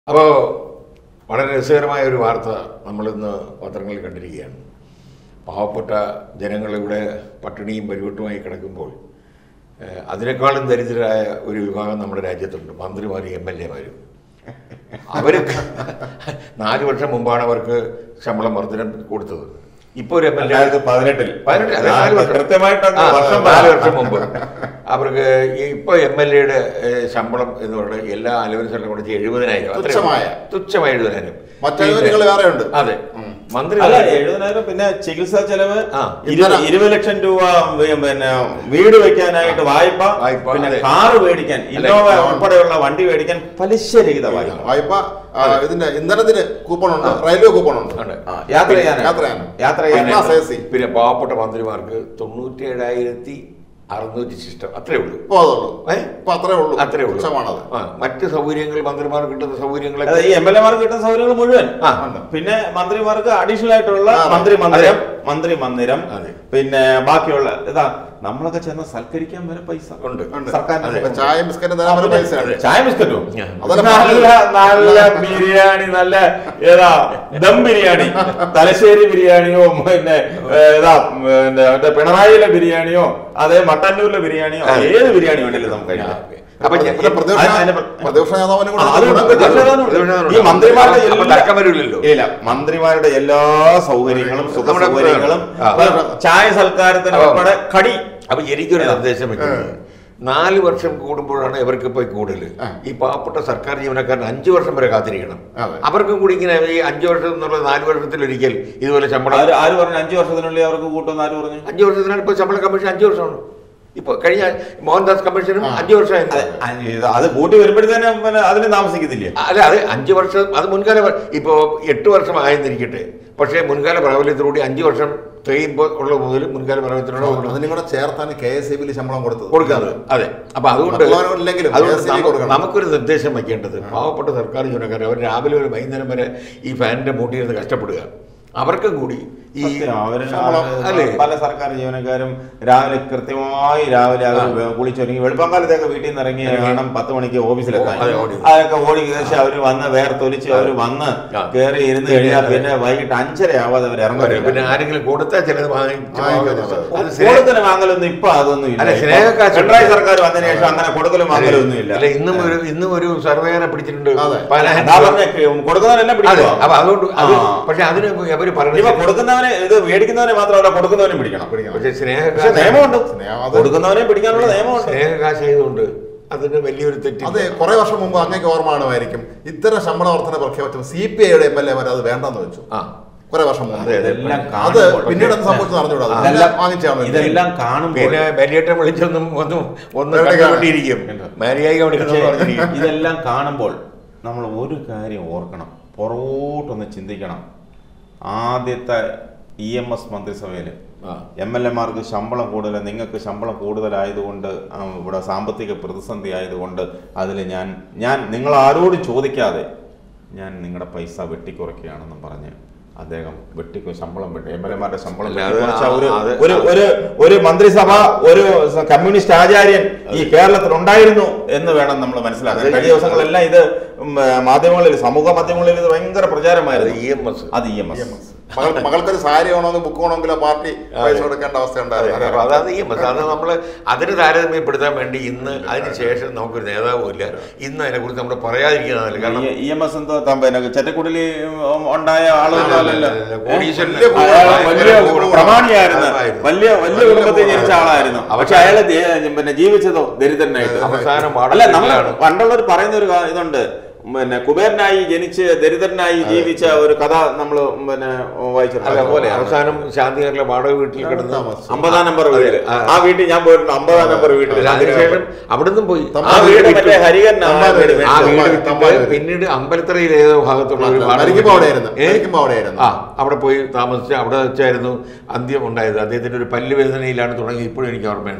അപ്പോൾ വളരെ രസകരമായ ഒരു വാർത്ത നമ്മളിന്ന് പത്രങ്ങളിൽ കണ്ടിരിക്കുകയാണ് പാവപ്പെട്ട ജനങ്ങളിവിടെ പട്ടിണിയും പരിവട്ടവുമായി കിടക്കുമ്പോൾ ഏഹ്, അതിനേക്കാളും ദരിദ്രരായ ഒരു വിഭാഗം നമ്മുടെ രാജ്യത്തുണ്ട് മന്ത്രിമാരും എം എൽ എമാരും അവർക്ക് നാല് വർഷം മുമ്പാണ് അവർക്ക് ശമ്പളം വർധനം കൊടുത്തത് ഇപ്പോൾ ഒരു എം എൽ എ രണ്ടായിരത്തി പതിനെട്ടിൽ പതിനെട്ട് അല്ല, നാല് വർഷം. കൃത്യമായിട്ടൊക്കെ ആ, വർഷം നാല് പറ. വർഷം മുമ്പ് അവർക്ക് ഇപ്പൊ എം എൽ എയുടെ ശമ്പളം എന്ന് പറയുന്നത് എല്ലാ അലവൻസുകളും കൂടെ എഴുപതിനായിരം അത്രേ ഉള്ളൂ. തുച്ഛമായ. തുച്ഛമായ എഴുപതിനായിരം മറ്റനുകൂല്യങ്ങൾ വേറെ ഉണ്ട് അതെ മന്ത്രി അല്ല എഴുപതിനായിരം പിന്നെ ചികിത്സാ ചെലവ് ആ. ഇരുപത് ഇരുപത് ലക്ഷം രൂപ വി- പിന്നെ വീട് വെക്കാനായിട്ട് വായ്പ വായ്പ, പിന്നെ അതെ. കാറ് മേടിക്കാൻ ഇന്നോവ ഉൾപ്പെടെയുള്ള വണ്ടി മേടിക്കാൻ പലിശരഹിത വായ്പ വായ്പ ആ, ഇതിന്റെ ഇന്ധനത്തിന് കൂപ്പൺ ഉണ്ട് റെയിൽവേ കൂപ്പൺ ഉണ്ട് ഉണ്ട്. ആ, യാത്ര ചെയ്യാൻ യാത്ര ചെയ്യാൻ. യാത്ര പിന്നെ ചെയ്യാൻ എസ് സി. പിന്നെ പാവപ്പെട്ട മന്ത്രിമാർക്ക് തൊണ്ണൂറ്റി ഏഴായിരത്തി അറുന്നൂറ്റി ശിഷ്ടം അത്രേ ഉള്ളൂ ഇപ്പൊ അതുള്ളൂ ഏ? ഇപ്പൊ അത്രേ ഉള്ളൂ അത്രേ ഉള്ളൂ തുച്ഛമാണത് ആ, മറ്റ് സൗകര്യങ്ങൾ മന്ത്രിമാർക്ക് കിട്ടുന്ന അതായത് സൗകര്യങ്ങളൊക്കെ ഈ എം എൽ എമാർക്ക് കിട്ടുന്ന സൗകര്യങ്ങൾ മുഴുവൻ ആ. പിന്നെ മന്ത്രിമാർക്ക് അഡീഷണൽ ആയിട്ടുള്ള ആ, മന്ത്രി മന്ദിരം അതെ. മന്ത്രി മന്ദിരം അതെ. പിന്നെ ബാക്കിയുള്ള ഇതാ നമ്മളൊക്കെ ചെന്ന് സൽക്കരിക്കാൻ വരെ പൈസ ഉണ്ട് ഉണ്ട്. സർക്കാരിന്റെ ഇപ്പൊ ചായയും ബിസ്ക്കറ്റും തരാൻ ഒരു പൈസ ഉണ്ട് ചായ ബിസ്ക്കറ്റോ ഞാൻ. അതല്ല നല്ല നല്ല ബിരിയാണി നല്ല ഏതാ ദം ബിരിയാണി തലശ്ശേരി ബിരിയാണിയോ പിന്നെ ഏതാ പിന്നെ മറ്റേ പിണറായിയിലെ ബിരിയാണിയോ അതേ മട്ടന്നൂരിലെ ബിരിയാണിയോ ഏത് ബിരിയാണി വേണേലും നമുക്ക് കഴിക്കാം അപ്പൊ ഞാൻ- അല്ല, പ്രതിപക്ഷ അതിന് അതിന് പ്ര- പ്രതിപക്ഷ നേതാവിനും ആ, അതുകൊണ്ട് കൂടെ പ്രതിപക്ഷ പ്രതിപക്ഷ ഈ മന്ത്രിമാരുടെ അപ്പൊ എല്ലാ- തർക്കം വരില്ലല്ലോ. ഇല്ല മന്ത്രിമാരുടെ എല്ലാ സൗകര്യങ്ങളും സുഖ നമ്മുടെ സൗകര്യങ്ങളും ആ. ഇപ്പൊ ചായ സൽക്കാരത്തിന് ആ. ഉൾപ്പെടെ കടി അപ്പൊ എനിക്കൊരു നിർദ്ദേശം വെക്കുന്നത് നാല് വർഷം കൂടുമ്പോഴാണ് ഇവർക്ക് ഇപ്പൊ കൂടുതൽ ഈ പാവപ്പെട്ട സർക്കാർ ജീവനക്കാരൻ അഞ്ചു വർഷം വരെ കാത്തിരിക്കണം അതെ. അവർക്കും കൂടി ഇങ്ങനെ ഈ അഞ്ചു വർഷം എന്നുള്ള നാല് വർഷത്തിലൊരിക്കൽ ഇതുപോലെ ശമ്പളം ആര് ആര് പറഞ്ഞു അഞ്ചു വർഷത്തിനുള്ളിൽ അവർക്ക് കൂട്ടുമെന്ന് ആര് പറഞ്ഞു അഞ്ചു വർഷത്തിനാണ് ഇപ്പൊ ശമ്പള കമ്മീഷൻ അഞ്ചു വർഷമാണ് ഇപ്പൊ കഴിഞ്ഞ മോഹൻദാസ് കമ്മീഷനും അഞ്ചു വർഷമായിരുന്നു അതെ, അ- ഇത് അത് കൂട്ടി വരുമ്പോഴത്തേനും പിന്നെ അതിന് താമസിക്കത്തില്ല അല്ല അത് അഞ്ച് വർഷം അത് മുൻകാല പ്ര- ഇപ്പോ എട്ട് വർഷം ആയെന്നിരിക്കട്ടെ പക്ഷേ മുൻകാല പ്രാബല്യത്തിലൂടെ അഞ്ച് വർഷം തികയുമ്പോൾ ഉള്ള മുതൽ മുൻകാല പ്രാബല്യത്തിലൂടെ കൊടുക്കുന്നത് അതിനും കൂടെ ചേർത്താണ് കെ എസ് ബിയിൽ ശമ്പളം കൊടുത്തത് കൊടുക്കുന്നത് അതെ അപ്പൊ അതുകൊണ്ട് മറ്റുള്ളവരില്ലെങ്കിലും അതുകൊണ്ട് KSE നമുക്ക് കൊടുക്കണം. നമുക്കൊരു നിർദ്ദേശം വെക്കേണ്ടത് പാവപ്പെട്ട സർക്കാർ ജീവനക്കാർ അവർ രാവിലെ ഒരു വൈകുന്നേരം വരെ ഈ ഫാനിന്റെ മൂട്ടിയിരുന്ന് കഷ്ടപ്പെടുക അവർക്കും കൂടി ഈ സത്യം, അവര് ശമ്പളം, അല്ലേ? പല സർക്കാർ ജീവനക്കാരും രാവിലെ കൃത്യമായി രാവിലെ അവർ കുളിച്ചൊരുങ്ങി വെളുപ്പക്കാലത്തൊക്കെ വീട്ടിൽ നിന്ന് ഇറങ്ങി വേണം പത്ത് മണിക്ക് ഓഫീസിലെത്താൻ അതെ, ഓടി. അതൊക്കെ ഓടി ശേഷം അവർ വന്ന് വേർത്തൊലിച്ച് അവർ വന്ന് ആ. കയറി ഇരുന്ന് കഴിഞ്ഞാൽ പിന്നെ വൈകിട്ട് അഞ്ചര ആവാതെ അവർ അവര് ഇറങ്ങും പിന്നെ ആരെങ്കിലും കൊടുത്താൽ ചിലത് വാങ്ങിച്ച് വാങ്ങിക്കും, വാങ്ങും. അതെ. അത് സ്നേഹ- കൊടുക്കലും വാങ്ങലൊന്നും ഇപ്പൊ അതൊന്നും ഇല്ല അല്ല, ഇപ്പൊ സ്നേഹക്കാശ് പിണറായി സർക്കാർ വന്നതിന് ശേഷം അങ്ങനെ കൊടുക്കലും വാങ്ങലൊന്നും ഇല്ല അല്ല ഇന്നും ഒരു ഇന്നും ഒരു സർവേനെ പിടിച്ചിട്ടുണ്ട് അതെ. പതിനായിരം അതാ രൂപ. പറഞ്ഞ കൊടുക്കുന്നവരെല്ലാം അതെ പിടിക്കുക അപ്പൊ അതുകൊണ്ട് അത് ആ. പക്ഷെ അതിന് അവര് ഇനിയിപ്പോ പറഞ്ഞ കൊടുക്കുന്നവനെ ഇത് മേടിക്കുന്നവനെ മാത്രമല്ല കൊടുക്കുന്നവനും പിടിക്കണം പിടിക്കണം. പക്ഷെ പക്ഷെ സ്നേഹ നിയമമുണ്ട് സ്നേഹം അത് കൊടുക്കുന്നവനെ പിടിക്കാനുള്ള നിയമമുണ്ട് സ്നേഹകാശ് ആയതുകൊണ്ട് അതിന് വലിയൊരു തെറ്റ് അതെ കുറെ വർഷം മുമ്പ് അങ്ങേക്ക് ഓർമ്മ കാണുമായിരിക്കും ഇത്തരം ശമ്പള വർധന പ്രഖ്യാപിച്ചു സി പി ഐയുടെ എം എൽ എമാർ അത് വേണ്ടെന്ന് വെച്ചു ആ കുറെ വർഷം മുമ്പ് അതെ, അതെ. ഇതെല്ലാം അത് കാണുമ്പോൾ പിന്നീട് എന്ത് സംഭവിച്ചു അറിഞ്ഞൂടാ അത് ഇതെല്ലാം- വാങ്ങിച്ചാണ് ഇതെല്ലാം കാണുമ്പോൾ പിന്നെ ബലിയേട്ടം വിളിച്ചൊന്നും ഒന്നും ഒന്ന് എവിടെ കണ്ടുകൊണ്ടിരിക്കും മാരിയായി അവിടെ ഇരുന്നു പറഞ്ഞിരിക്കും ഇതെല്ലാം കാണുമ്പോൾ നമ്മൾ ഒരു കാര്യം ഓർക്കണം പുറകോട്ടൊന്ന് ചിന്തിക്കണം ആദ്യത്തെ ഇ എം എസ് മന്ത്രിസഭയിൽ ആ. എം എൽ എമാർക്ക് ശമ്പളം കൂടുതൽ നിങ്ങൾക്ക് ശമ്പളം കൂടുതലായതുകൊണ്ട് ആ, ഇവിടെ സാമ്പത്തിക പ്രതിസന്ധി ആയതുകൊണ്ട് അതിൽ ഞാൻ ഞാൻ നിങ്ങൾ ആരോടും ചോദിക്കാതെ ഞാൻ നിങ്ങളുടെ പൈസ വെട്ടിക്കുറയ്ക്കുകയാണെന്നും പറഞ്ഞ് അദ്ദേഹം വെട്ടിക്കു ശമ്പളം വെട്ടി എം എൽ എമാരുടെ ശമ്പളം അല്ല, അത് വെട്ടിക്കുറച്ച ഒരു അത് ഒരു ഒരു ഒരു മന്ത്രിസഭ ഒരു സ- കമ്മ്യൂണിസ്റ്റ് ആചാര്യൻ ഈ കേരളത്തിൽ ഉണ്ടായിരുന്നു എന്ന് വേണം നമ്മൾ മനസ്സിലാക്കാൻ കഴിഞ്ഞ ദിവസങ്ങളെല്ലാം ഇത് ഉം, മാധ്യമങ്ങളിൽ സമൂഹ മാധ്യമങ്ങളിൽ ഇത് ഭയങ്കര പ്രചാരമായിരുന്നു ഇ എം എസ് അത് ഇ എം എസ് മകൾ മകൾക്കൊരു സാരി വേണമെങ്കിൽ ബുക്ക് വേണമെങ്കിലോ പാർട്ടി പൈസ കൊടുക്കേണ്ട അവസ്ഥ അതെ, ഉണ്ടായിരുന്നു അപ്പൊ അതാണ് ഇ എം എസ് അത് നമ്മൾ അതിന് താരതമ്യപ്പെടുത്താൻ വേണ്ടി ഇന്ന് അതിന് ശേഷം നമുക്കൊരു നേതാവും ഇല്ല ഇന്ന് അതിനെക്കുറിച്ച് നമ്മൾ പറയാതിരിക്കുന്നതല്ല കാരണം ഇ എം എസ് എന്തോ ത- പിന്നെ ചെറ്റക്കുടിലി ഉം, ഉണ്ടായ ആളൊന്നും അല്ലല്ലോ കോടീശ്വരൻ വലിയ കൂടെ- അയാൾ വലിയ വലിയ കൂടെ- പ്രമാണിയായിരുന്നു ആയിരുന്നു. വലിയ വലിയ കുടുംബത്തിൽ ജനിച്ച ആളായിരുന്നു പക്ഷെ അയാള് ദേ- പിന്നെ ജീവിച്ചതോ ദരിദ്രനായിട്ട് അവസാനം അല്ല നമ്മൾ വാടകയ്ക്കാണ്. പണ്ടുള്ളവർ പറയുന്ന ഒരു കാ- ഇതുണ്ട് പിന്നെ കുബേരനായി ജനിച്ച് ദരിദ്രനായി ജീവിച്ച ഒരു കഥ നമ്മൾ പിന്നെ വായിച്ചിട്ടുണ്ട് അല്ല അതുപോലെ അവസാനം ശാന്തിനഗറിലെ വാടക വീട്ടിൽ കിടന്ന് താമസിച്ചു. അമ്പതാം നമ്പർ വീട്ടില് ആ. ആ വീട്ടിൽ ഞാൻ പോയിട്ടുണ്ട് അമ്പതാം നമ്പർ വീട്ടിൽ അതിനുശേഷം അവിടുന്ന് പോയി ആ വീട് മറ്റേ ഹരികരൻ ആ തമ്പാൻ വീട് വീട്. ആ വീട് തമ്പാൻ- വിറ്റിട്ട് തമ്പാൻ വീട്. പിന്നീട് അമ്പലത്തറയിൽ ഏതോ ഭാഗത്തുള്ള ഒരു വാടക മരിക്കുമ്പോ വീട്ടിൽ- അവിടെയായിരുന്നു. ഏ? മരിക്കുമ്പോ അവിടെയായിരുന്നു. ആ അവിടെ പോയി താമസിച്ച് അവിടെ വെച്ചായിരുന്നു അന്ത്യം ഉണ്ടായത് അദ്ദേഹത്തിന്റെ ഒരു പല്ലുവേദനയിലാണ് തുടങ്ങി ഇപ്പോഴും എനിക്ക് ഓർമ്മയുണ്ട്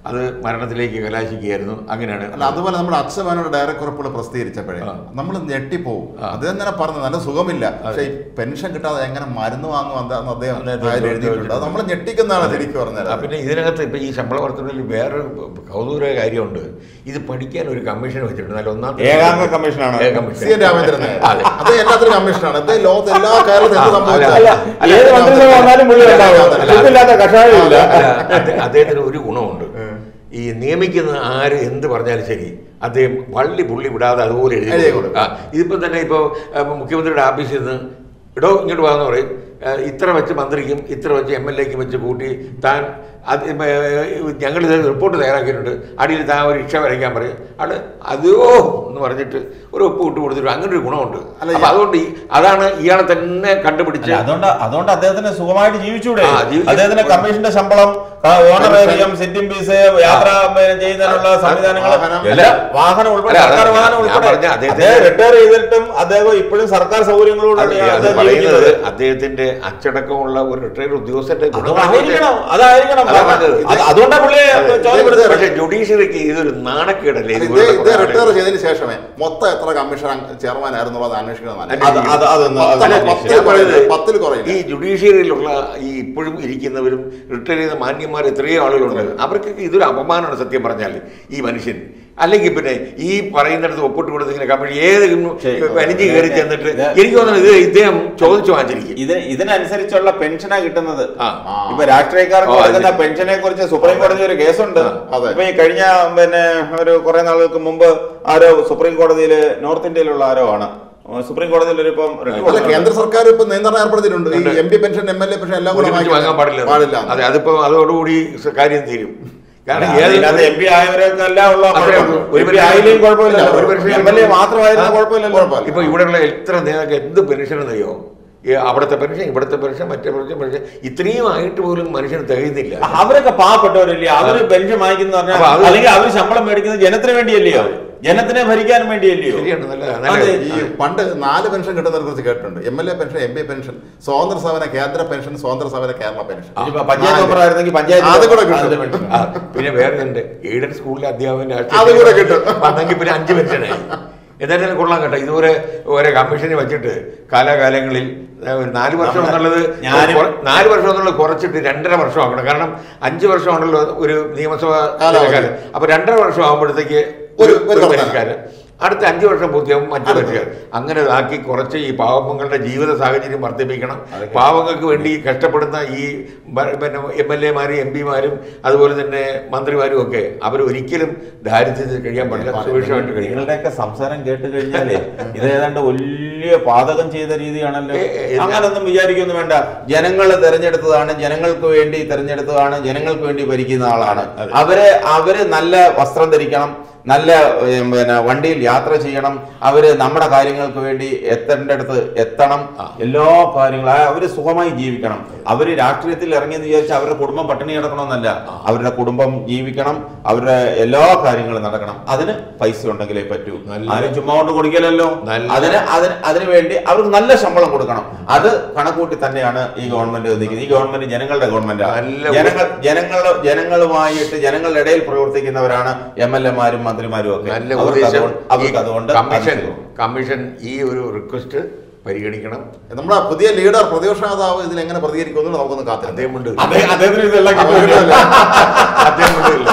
അത് മരണത്തിലേക്ക് കലാശിക്കുകയായിരുന്നു അങ്ങനെയാണ് അല്ല അതുപോലെ നമ്മുടെ അച്ഛനോട് ഡയറക്റ്റ് കുറിപ്പുകൾ പ്രസിദ്ധീകരിച്ചപ്പോഴേ ആ. നമ്മൾ ഞെട്ടിപ്പോവും ആ. അദ്ദേഹം തന്നെ പറഞ്ഞു നല്ല സുഖമില്ല പക്ഷെ ഈ പെൻഷൻ കിട്ടാതെ എങ്ങനെ മരുന്ന് വാങ്ങും എന്താന്ന് അദ്ദേഹം അദ്ദേഹം അതിൽ എഴുതിയിട്ടുണ്ട് അത് നമ്മൾ ഞെട്ടിക്കുന്നതാണ് ശരിക്കും പറഞ്ഞാൽ ആ, പിന്നെ ഇതിനകത്ത് ഇപ്പൊ ഈ ശമ്പള വർധനയിൽ വേറൊരു കൗതുക കാര്യമുണ്ട് ഇത് പഠിക്കാൻ ഒരു കമ്മീഷൻ വെച്ചിട്ടുണ്ട് നല്ല ഒന്നാം ഏകാംഗ കമ്മീഷനാണ്. ഏക commission. C N Ramendran Nair. അതെ അത് എല്ലാത്തിനും കമ്മീഷനാണ് അദ്ദേഹം ലോകത്ത് എല്ലാ കേരളത്തിൽ എന്ത് ആ, സംഭവിച്ചാലും അല്ല, അല്ല, ഏത് മന്ത്രിസഭ വന്നാലും പുള്ളി ഉണ്ടാവും. അല്ല, ഇതില്ലാത്ത കഷായമില്ല. അല്ല, അദ്ദേ- അദ്ദേഹത്തിന് ഒരു ഗുണമുണ്ട് ഈ നിയമിക്കുന്ന ആര് എന്ത് പറഞ്ഞാലും ശരി അദ്ദേഹം വള്ളി പുള്ളി വിടാതെ അതുപോലെ എഴുതി എഴുതി കൊടുക്കും. ആ ഇതിപ്പോൾ തന്നെ ഇപ്പോൾ മുഖ്യമന്ത്രിയുടെ ഓഫീസിൽ നിന്ന് ഇടോ ഇങ്ങോട്ട് വാന്ന് പറയും ആ, ഇത്ര വെച്ച് മന്ത്രിക്കും ഇത്ര വെച്ച് എം എൽ എക്കും വെച്ച് കൂട്ടി താൻ അത് ഞങ്ങൾ ഇത് റിപ്പോർട്ട് തയ്യാറാക്കിയിട്ടുണ്ട് അടിയിൽ താൻ ഒരു ഇക്ഷ വരയ്ക്കാൻ പറയും ആള് അതോ എന്ന് പറഞ്ഞിട്ട് ഒരു ഒപ്പ് ഇട്ട് കൊടുത്തിട്ട് അങ്ങനെ ഒരു ഗുണമുണ്ട് അല്ല, അപ്പൊ അതുകൊണ്ട് ഈ- അതാണ് ഇയാളെ തന്നെ കണ്ടുപിടിച്ച് അല്ല, അതുകൊണ്ട് അതുകൊണ്ട് അദ്ദേഹത്തിന് സുഖമായിട്ട് ജീവിച്ചൂടെ ആ, ജീവിച്ചു. അദ്ദേഹത്തിന് കമ്മീഷന്റെ ശമ്പളം ഓണറേറിയം സിറ്റിംഗ് ഫീസ് യാത്ര ചെയ്യുന്നതിനുള്ള സംവിധാനങ്ങൾ വാഹനം. എല്ലാ വാഹനം ഉൾപ്പെടെ അല്ല, സർക്കാർ അതാ വാഹനം ഞാൻ ഉൾപ്പെടെ പറഞ്ഞ അദ്ദേഹത്തിന് അദ്ദേഹം റിട്ടയർ ചെയ്തിട്ടും അദ്ദേഹം ഇപ്പോഴും സർക്കാർ സൗകര്യങ്ങളോടാണ് അത് അത് അദ്ദേഹം പറയുന്നത് ജീവിക്കുന്നത് അദ്ദേഹത്തിന്റെ അച്ചടക്കമുള്ള ഒരു റിട്ടയർഡ് ഉദ്യോഗസ്ഥന്റെ അതായിരിക്കണം അതായിരിക്കണം അതാ പറഞ്ഞത്. അത് അതുകൊണ്ടാണ് പുള്ളിയെ ചോദ്യപ്പെടുത്തുന്നത് പക്ഷെ ജുഡീഷ്യറിക്ക് ഇതൊരു നാണക്കേടല്ലേ ഇത് ഇത് ഇവരുടെ ഇത് കുറേ റിട്ടയർ ആളുകൾ. ചെയ്തതിന് ശേഷമേ മൊത്തം എത്ര കമ്മീഷൻ ചെയർമാൻ ആയിരുന്നുള്ളത് അന്വേഷിക്കണം അല്ല, അത് അത് അതൊന്നും പത്ത് അല്ല, പത്ത് ഞാൻ പറയുന്നത് പത്തിൽ കുറയില്ല. ഈ ജുഡീഷ്യറിയിലുള്ള ഈ ഇപ്പോഴും ഇരിക്കുന്നവരും റിട്ടയർ ചെയ്ത മാന്യന്മാർ എത്രയോ ആളുകളുണ്ട് അവർക്കൊക്കെ ഇതൊരു അപമാനമാണ് സത്യം പറഞ്ഞാൽ ഈ മനുഷ്യൻ അല്ലെങ്കിൽ പിന്നെ ഈ പറയുന്നിടത്ത് ഒപ്പിട്ട് കൊടുത്ത് ഇങ്ങനെ കമ്പനി ഏത് ശരി. വലിഞ്ഞു കയറി ചെന്നിട്ട് ഇത് എനിക്ക് തോന്നുന്നത് ഇത് ഇദ്ദേഹം ചോദിച്ചു വാങ്ങിച്ചിരിക്കും ഇത് ഇതിനനുസരിച്ചുള്ള പെൻഷനാ കിട്ടുന്നത് ആ. ഇപ്പൊ രാഷ്ട്രീയക്കാർക്ക് ഓ, അത് കൊടുക്കുന്ന പെൻഷനെ കുറിച്ച് സുപ്രീം കോടതി ഒരു കേസുണ്ട് അതെ. ഇപ്പൊ ഈ കഴിഞ്ഞ പിന്നെ ഒരു കുറെ നാളുകൾക്ക് മുമ്പ് ആരോ സുപ്രീം കോടതിയില് നോർത്ത് ഇന്ത്യയിലുള്ള ആരോ ആണ് സുപ്രീം കോടതിയിൽ ഒരു ഇപ്പം writ അല്ല കൊടുത്തിട്ടുണ്ട്. കേന്ദ്ര സർക്കാർ ഇപ്പൊ നിയന്ത്രണം ഏർപ്പെടുത്തിയിട്ടുണ്ട് ഈ M P pension M L A pension എല്ലാം കൂടെ ഒരുമിച്ച് വാങ്ങാൻ പാടില്ല പാടില്ല അതെ അതിപ്പോ അതോടുകൂടി സ- കാര്യം തീരും കാരണം അല്ല, ഏത് അതിനകത്ത് എം പി ആയവരെല്ലാം ഉള്ള അത്രേ കുഴപ്പം. ഉള്ളൂ. ഒരു എം പി ആയില്ലെങ്കിൽ കുഴപ്പമില്ല ഇല്ല, ഒരു പക്ഷേ- എം എൽ എ മാത്രമായിരുന്ന ആ, കുഴപ്പമില്ലല്ലോ കുഴപ്പമില്ല. ഇപ്പൊ ഇവിടെയുള്ള എത്ര നേതാക്കൾ എന്ത് പെൻഷൻ എന്നറിയോ ഈ അവിടുത്തെ പെൻഷൻ ഇവിടുത്തെ പെൻഷൻ മറ്റേ പെൻഷൻ പെൻഷൻ ഇത്രയും ആയിട്ട് പോലും മനുഷ്യന് തികയുന്നില്ല അവരൊക്കെ പാവപ്പെട്ടവരല്ലേ അവര് പെൻഷൻ വാങ്ങിക്കുന്ന അപ്പൊ പറഞ്ഞാൽ അത് അല്ലെങ്കിൽ അവര് ശമ്പളം മേടിക്കുന്നത് ജനത്തിന് വേണ്ടിയല്ലയോ ജനത്തിനെ ഭരിക്കാൻ വേണ്ടിയല്ലയോ ശരിയാണ് നല്ല അതെ, നല്ല ഈ പണ്ട് നാല് പെൻഷൻ കിട്ടുന്നതിനെ കുറിച്ച് കേട്ടിട്ടുണ്ട് M L A pension M P pension സ്വതന്ത്ര സേവന കേന്ദ്ര പെൻഷൻ സ്വതന്ത്ര സേവന കേരള പെൻഷൻ ഇനിയിപ്പോ പഞ്ചായത്ത് മെമ്പർ ആയിരുന്നെങ്കിൽ പഞ്ചായത്ത് അത് കൂടെ കിട്ടും. അതിന്റെ പെൻഷൻ. ആ, പിന്നെ വേറെ ഉണ്ട് എയ്ഡഡ് സ്കൂളിലെ അധ്യാപകൻ അത് കൂടെ കിട്ടും. വന്നെങ്കിൽ പിന്നെ അഞ്ച് പെൻഷനായി എന്തായാലും കൊള്ളാം കേട്ടോ ഇതുവരെ ഓരോ കമ്മീഷനെ വെച്ചിട്ട് കാലാകാലങ്ങളിൽ ഏ, ഒരു നാല് വർഷം നമ്മുടെ- എന്നുള്ളത് ഞാനും- കുറ- നാല് വർഷം എന്നുള്ളത് കുറച്ചിട്ട് രണ്ടര വർഷം ആക്കണം കാരണം അഞ്ച് വർഷമാണല്ലോ ഒരു നിയമസഭ കാലാവധി. കാലം അപ്പൊ രണ്ടര വർഷം ആകുമ്പോഴത്തേക്ക് ഒരു- ഒരു ഒരു ഒരു വർഷം. പരിഷ്കാരം അടുത്ത അഞ്ച് വർഷം പൂർത്തിയാകുമ്പോൾ മറ്റു പരിഷ്കാരം അങ്ങനെ ഇതാക്കി കുറച്ച് ഈ പാവങ്ങളുടെ ജീവിത സാഹചര്യം വർദ്ധിപ്പിക്കണം പാവങ്ങൾക്ക് വേണ്ടി കഷ്ടപ്പെടുന്ന ഈ ബ- പിന്നെ എം എൽ എമാരും എം പിമാരും അതുപോലെ തന്നെ മന്ത്രിമാരും ഒക്കെ അവർ ഒരിക്കലും ദാരിദ്ര്യത്തിൽ കഴിയാൻ പാടില്ല സുഭിക്ഷമായിട്ട് കഴിയണം നിങ്ങളുടെയൊക്കെ സംസാരം കേട്ട് കഴിഞ്ഞാലേ ഇത് ഏതാണ്ട് വലിയ പാതകം ചെയ്ത രീതിയാണല്ലോ ഏ, ഏ, ഏ, അങ്ങനൊന്നും വിചാരിക്കൊന്നും വേണ്ട ജനങ്ങൾ തെരഞ്ഞെടുത്തതാണ് ജനങ്ങൾക്ക് വേണ്ടി തെരഞ്ഞെടുത്തതാണ് ജനങ്ങൾക്ക് വേണ്ടി ഭരിക്കുന്ന ആളാണ് അതെ. അവര് അവര് നല്ല വസ്ത്രം ധരിക്കണം നല്ല ഏ, പിന്നെ വണ്ടിയിൽ യാത്ര ചെയ്യണം അവര് നമ്മുടെ കാര്യങ്ങൾക്ക് വേണ്ടി എത്തേണ്ടടുത്ത് എത്തണം എല്ലാ കാര്യങ്ങളും ആ, അവര് സുഖമായി ജീവിക്കണം അവര് രാഷ്ട്രീയത്തിൽ ഇറങ്ങിയെന്ന് വിചാരിച്ചാൽ അവരുടെ കുടുംബം പട്ടിണി കിടക്കണമെന്നല്ല അവരുടെ കുടുംബം ജീവിക്കണം അവരുടെ എല്ലാ കാര്യങ്ങളും നടക്കണം അതിന് പൈസ ഉണ്ടെങ്കിലേ പറ്റൂ നല്ല- അതിന് ചുമ്മാ കൊണ്ട് കൊടുക്കില്ലല്ലോ നല്ല- അതിന് അതിന് അതിനു വേണ്ടി അവർക്ക് നല്ല ശമ്പളം കൊടുക്കണം അത് കണക്കൂട്ടി തന്നെയാണ് ഈ ഗവൺമെന്റ് നിൽക്കുന്നത് ഈ ഗവൺമെന്റ് ജനങ്ങളുടെ ഗവൺമെന്റാണ് നല്ല- ജനങ്ങൾ ജനങ്ങൾ ജനങ്ങളുമായിട്ട് ജനങ്ങളുടെ ഇടയിൽ പ്രവർത്തിക്കുന്നവരാണ് എം എൽ എമാരും മന്ത്രിമാരും ഒക്കെ നല്ല അവർക്ക് ഉപദേശം അതുകൊണ്ട് അവർക്ക് അതുകൊണ്ട് കമ്മീഷൻ അത് കമ്മീഷൻ ഈ ഒരു റിക്വസ്റ്റ് പരിഗണിക്കണം നമ്മുടെ പുതിയ ലീഡർ പ്രതിപക്ഷ നേതാവ് ഇതിൽ എങ്ങനെ പ്രതികരിക്കുന്നു നമുക്കൊന്ന് കാത്തിരുന്നേ അദ്ദേഹം ഉണ്ട് അദ്ദേഹം- അദ്ദേഹത്തിന് ഇതെല്ലാം അവൻ കിട്ടുമല്ലോ. അദ്ദേഹം ഉണ്ട്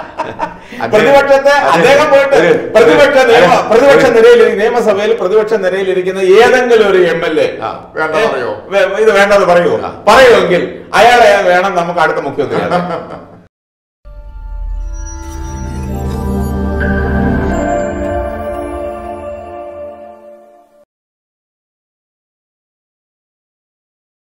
പ്രതിപക്ഷത്തെ അദ്ദേഹം പോയിട്ട് ഒരു- പ്രതിപക്ഷ നിയമ ഒരു- പ്രതിപക്ഷ നിരയിൽ നിയമസഭയിൽ പ്രതിപക്ഷ നിരയിൽ ഇരിക്കുന്ന ഏതെങ്കിലും ഒരു എം എൽ എ ആ, വേണ്ടെന്ന് പറയോ? ഇത് വേണ്ടെന്ന് പറയൂ പറയുമെങ്കിൽ അയാളെ വേണം നമുക്ക് അടുത്ത മുഖ്യമന്ത്രി